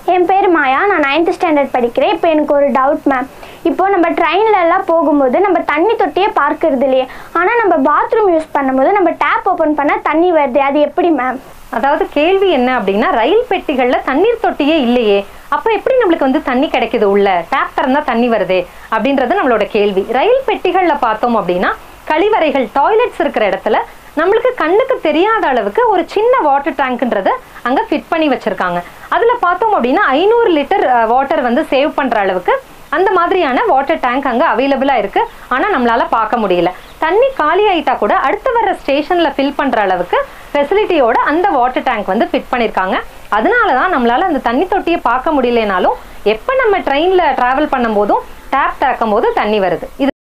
என் பேர் மாயா நான் ninth standard படிக்கிறேன் இப்போ எனக்கு ஒரு டவுட் மேம் இப்போ நம்ம ட்ரெயின்ல எல்லாம் போகும்போது நம்ம தண்ணி தொட்டியே பார்க்கறது இல்லையே ஆனால் நம்ம பாத்ரூம் யூஸ் பண்ணும்போது நம்ம டேப் ஓப்பன் பண்ணால் தண்ணி வருது அது எப்படி மேம் அதாவது கேள்வி என்ன அப்படின்னா ரயில் பெட்டிகள்ல தண்ணீர் தொட்டியே இல்லையே அப்ப எப்படி நம்மளுக்கு வந்து தண்ணி கிடைக்குது உள்ள டேப் திறந்தா தண்ணி வருதே அப்படின்றது நம்மளோட கேள்வி ரயில் பெட்டிகள்ல பார்த்தோம் அப்படின்னா கழிவறைகள் டாய்லெட்ஸ் இருக்கிற இடத்துல நம்மளுக்கு கண்ணுக்கு தெரியாத அளவுக்கு ஒரு சின்ன வாட்டர் டேங்க்ன்றத அங்க ஃபிட் பண்ணி வச்சிருக்காங்க அதுல பார்த்தோம் அப்படின்னா ஐநூறு லிட்டர் வாட்டர் வந்து சேவ் பண்ற அளவுக்கு அந்த மாதிரியான வாட்டர் டேங்க் அங்க அவைலபிளா இருக்கு ஆனா நம்மளால பார்க்க முடியல தண்ணி காலி ஆயிட்டா கூட அடுத்து வர ஸ்டேஷன்ல ஃபில் பண்ற அளவுக்கு ஃபெசிலிட்டியோட அந்த வாட்டர் டேங்க் வந்து ஃபிட் பண்ணிருக்காங்க அதனால தான் நம்மளால அந்த தண்ணி தொட்டியை பார்க்க முடியலனாலும் எப்ப நம்ம ட்ரெயின்ல டிராவல் பண்ணும்போதும் டேப் திறக்கும் போது தண்ணி வருது இது